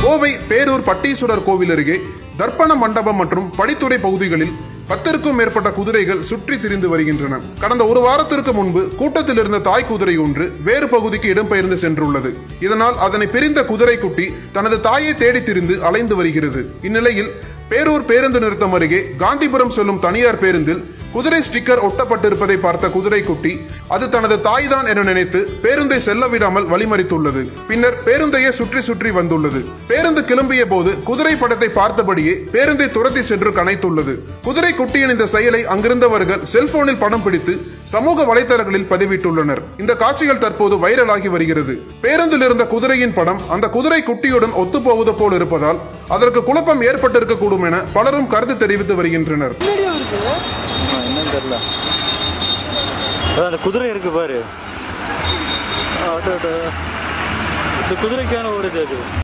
கோவை பேரூர் பட்டீஸ்வரர் கோவில் அருகே தர்ப்பண மண்டபம் மற்றும் படித்துறை பகுதிகளில் பத்திற்கும் மேற்பட்ட குதிரைகள் சுற்றி திரிந்து வருகின்றன கடந்த ஒரு வாரத்திற்கு முன்பு கூட்டத்தில் இருந்த தாய் குதிரை ஒன்று வேறு பகுதிக்கு இடம்பெயர்ந்து சென்றுள்ளது இதனால் அதனை பிரிந்த குதிரை குட்டி தனது தாயை தேடி திரிந்து அலைந்து வருகிறது இந்நிலையில் பேரூர் பேருந்து நிறுத்தம் அருகே காந்திபுரம் செல்லும் தனியார் பேருந்தில் குதிரை ஸ்டிக்கர் ஒட்டப்பட்டிருப்பதை பார்த்த குதிரை குட்டி அது தனது தாய்தான் என நினைத்து பேருந்தை செல்ல விடாமல் வழிமறித்துள்ளது பின்னர் பேருந்தையே சுற்றி சுற்றி வந்துள்ளது பேருந்து கிளம்பிய போது குதிரை படத்தை பார்த்தபடியே பேருந்தை துரத்தி சென்று கனைத்துள்ளது குதிரை குட்டியின் இந்த செயலை அங்கிருந்தவர்கள் செல்போனில் படம் பிடித்து சமூக வலைதளங்களில் பதிவிட்டுள்ளனர் இந்த காட்சிகள் தற்போது வைரலாகி வருகிறது பேருந்தில் இருந்த குதிரையின் படம் அந்த குதிரை குட்டியுடன் ஒத்துப்போவது போல் இருப்பதால் அதற்கு குழப்பம் ஏற்பட்டிருக்கக்கூடும் என பலரும் கருத்து தெரிவித்து வருகின்றனர் ஆ, என்னன்னு தெரியல அதான் அந்த குதிரை இருக்கு பாரு ஆ, அட, அட. இந்த குதிரைக்கான ஓடுது அது